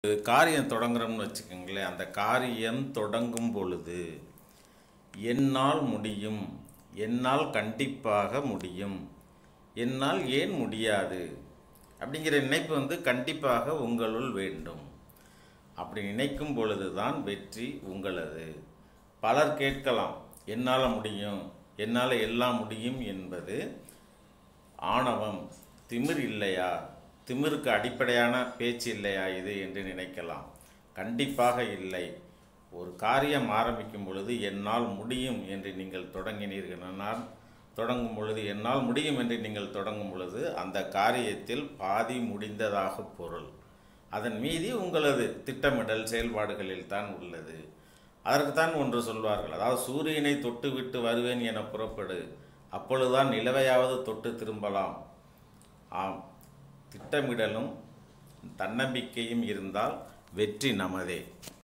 காரியம் தொடங்குறோம்னு வச்சுக்கோங்களேன் அந்த காரியம் தொடங்கும் பொழுது என்னால் முடியும் என்னால் கண்டிப்பாக முடியும் என்னால் ஏன் முடியாது அப்படிங்கிற நினைப்பு வந்து கண்டிப்பாக உங்களுள் வேண்டும் அப்படி நினைக்கும் பொழுது தான் வெற்றி உங்களது பலர் கேட்கலாம் என்னால் முடியும் என்னால் எல்லாம் முடியும் என்பது ஆணவம் திமிர் இல்லையா திமிருக்கு அடிப்படையான பேச்சு இல்லையா இது என்று நினைக்கலாம் கண்டிப்பாக இல்லை ஒரு காரியம் ஆரம்பிக்கும் பொழுது என்னால் முடியும் என்று நீங்கள் தொடங்கினீர்களானால் தொடங்கும் பொழுது என்னால் முடியும் என்று நீங்கள் தொடங்கும் பொழுது அந்த காரியத்தில் பாதி முடிந்ததாக பொருள் அதன் மீதி உங்களது திட்டமிடல் செயல்பாடுகளில் தான் உள்ளது அதற்குத்தான் ஒன்று சொல்வார்கள் அதாவது சூரியனை தொட்டுவிட்டு வருவேன் என புறப்படு அப்பொழுதுதான் நிலவையாவது தொட்டு திரும்பலாம் ஆம் திட்டமிடலும் தன்னம்பிக்கையும் இருந்தால் வெற்றி நமதே